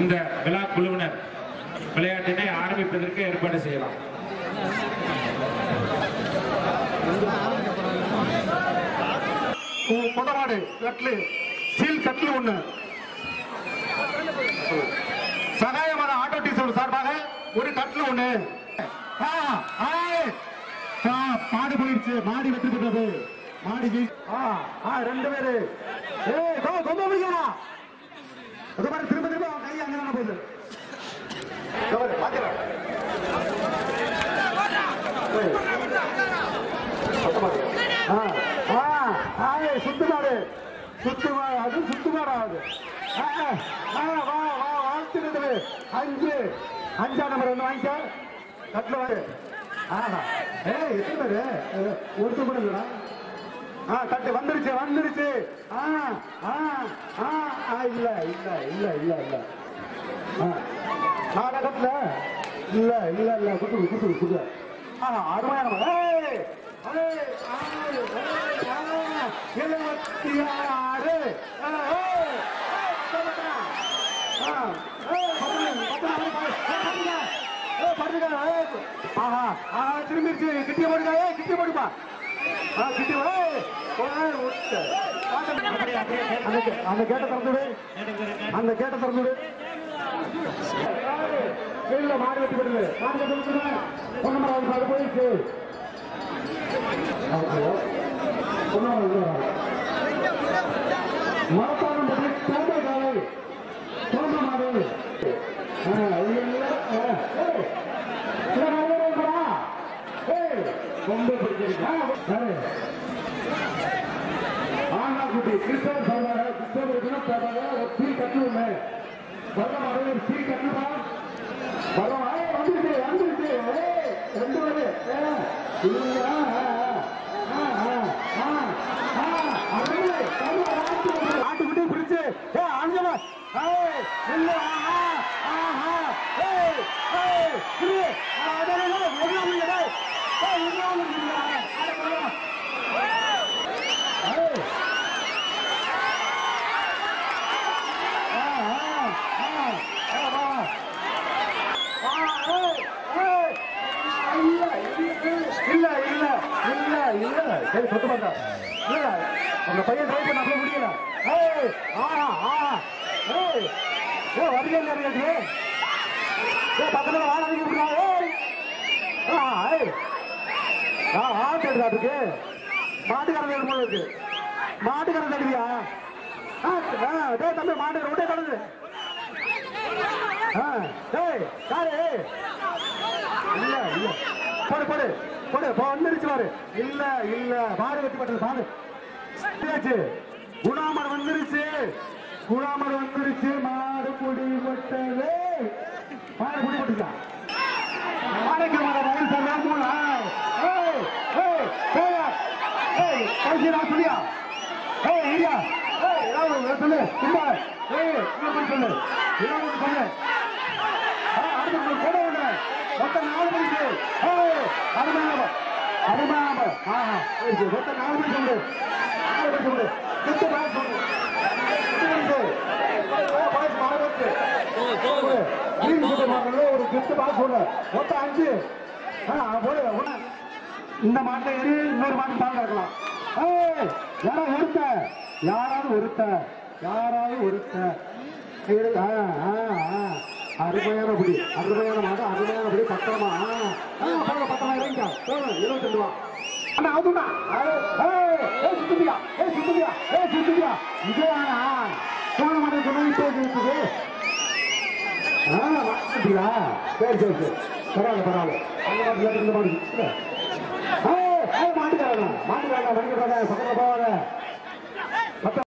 இந்த விழா குழுவினர் விளையாட்டினை ஆரம்பிப்பதற்கு ஏற்பாடு செய்யலாம் கொண்டமாடு கட்லு சீல் கட்லு ஒண்ணு சகாயமான ஆட்டோ டீசல் சார்பாக ஒரு கட்லு ஒண்ணு ஆ, ஆய். ஆ, மாடு போயிடுச்சு மாடி வெற்றி பெற்றது மாடி வீ- ஆ, ஆ, ரெண்டு பேரு ஏய் கோ கொம்ப முடியுமா அது மாதிரி திரும்ப திரும்ப அவன் கை அங்கே போகுது இதோ பாரு, பாத்துக்கலாம். ஏய். ஆ, ஆ, ஆயே, சுத்து மாடு சுத்து மாடு அது சுத்து மாடு ஆகுது ஆ, ஆ, வா வா வாழ்த்துக்கிறது அஞ்சு அஞ்சா நம்பர் ஒன்று வாங்கிக்க கட்டில வாரு ஆஹா ஏய் எத்தனை பேரு அஹ், ஒருத்தர் கூட இல்லடா ஆ கட்டு வந்துருச்சு வந்துருச்சு ஆ ஆ ஆ ஆ இல்ல இல்ல இல்ல இல்ல இல்ல ஆ நானா கட்டல இல்ல இல்ல இல்ல குட்டு குட்டு குட்டு ஆ அருமையான ம- ஏய் ஏய் ஆறு ஏய், ஆ, எழுபத்தி ஆறு ஆ, ஏய், ஏய், பத்தொன்பது. ஆ, ஏய், பத்தொன்பது, பத்தொன்பது, பத்தொன்பது. ஏய், படுத்துக்க, ஏய். ஆஹா ஆஹா திரும்பிடுச்சு கிட்டிய போடுங்க ஏய் கிட்டிய போடுப்பா ஆ கிட்டி ஏய் ஏய், விட்டு. அந்த கே- அந்த கேட்ட திறந்து விடு அந்த கேட்ட திறந்து விடு இல்ல மாடு வெட்டி விடுது மாடு வெட்டி விடுது பொண்ணு அது போயிடுச்சு மரத்தாரம் பற்றி தோட்ட காலை தோட்ட மாடு ஆ, இல்ல, இல்ல, ஆ, ஏய், இல்ல, நான் உள்ள வரேன்டா. ஏய், ரொம்ப பிடிச்சிருக்கு. ஆ, யாரு? ஆண்டாக்குட்டி கிறிஸ்தவர் சொல்றாரு கிறிஸ்தவர் தினம் சொல்றாரு ஒரு சீ கட்டுவோமே வரலாம் அதே ஒரு சீ கட்டுமா வரலாம் ஏய், வந்துருச்சு வந்துருச்சு ஏய், ரெண்டு பேரு ஏய், இல்ல, ஆ, ஆ, ஆ, ஆ, ஆ, அருமை, தமிழ் ஆட்டு- ஆட்டுக்குட்டி பிடிச்சு ஏ அஞ்சல ஏய் இல்ல ஆஹா ஆஹா ஏய் ஏய் இரு அட அட அட எல்லாம் இல்ல டேய் ஏய் எல்லாம் இல்ல அட போடா ஏய் ஆ ஆ ஆ ஆ வா ஆ ஏய் ஏய் இல்ல இல்ல இல்ல இல்ல இல்ல சரி சொத்து பண்ணா இல்ல அந்த பையன் ட்ரை பண்ண அப்படியே முடியல ஏய் ஆஹா ஆஹா ஏய் ஏய் வரல இல்ல எனக்கு ஏய் பக்கத்துல வாழ வைக்க ஏய் ஆ ஏய் ஆ ஆட்டு எடுக்கா அதுக்கு மாட்டுக்காரன் எடுக்கும் இருக்கு மாட்டுக்காரன் எடுக்கியா ஆ ஆ, டேய் தம்பி மாட்டு ரொட்டே கலந்து ஆ டேய் யாரு இல்ல இல்ல போடு போடு போடு போ வந்துருச்சு பாரு இல்ல இல்ல பாரு வெட்டி பட்டது பாரு சரியாச்சு குணாமர் வந்துருச்சு குணாமர் வந்துருச்சு மாடு புடி பட்டது மாடு புடி பட்டுச்சா மாடைக்கு மாட வயல் சார் மூணு ஏய் ஏய் ஏய் ஏய் கடைசி நான் சொல்லியா ஏய் ஐயா ஏய் ஏதாவது ஒண்ணு சொல்லு சும்மா ஏய் இன்னும் போய் சொல்லு ஏதாவது ஒண்ணு சொல்லு ஆ, அடுத்து ஒரு கூட ஒண்ணு மொத்தம் நாலு மணிக்கு ஏய் அருமையான அருமையான ஆஹா இருக்கு மொத்தம் நாலு மணி சொல்லு நாலு மணி சொல்லு கிட்ட பாஸ் சொல்லு கிட்ட வந்து ஏய் பாஸ் மாறுது ஒரு green சுட்டு மாறுது ஒரு gift box சொல்லு மொத்தம் அஞ்சு ஆ போடு ஒண்ணு இந்த மாட்டை ஏறி இன்னொரு மாட்டு பால் கறக்கலாம் ஏய் யாராவது ஒருத்த யாராவது ஒருத்த யாராவது ஒருத்த இரு, ஆ, ஆ, ஆ. அருமையான புடி அருமையான மாடு அருமையான புடி பத்திரமா ஆ, ஆ, போங்க பத்திரமா இறங்கிக்கா போங்க இருபத்தி ரெண்டு ரூபா அண்ணா அதுண்ணா ஏ சுத்துதியா ஏ சுத்துதியா ஏ சுத்துதியா இதுவானா போன மாட்டை சொன்னா இப்போ இருக்குது ஆ மாட்டிங்களா சரி சரி சரி பரவாயில்ல பரவாயில்ல அந்த மாட்டு இந்த மாடு இல்லை மாட்டுக்காரங்க மாட்டுக்காரங்க மணிக்கு பக்கத்தில் போவாங்க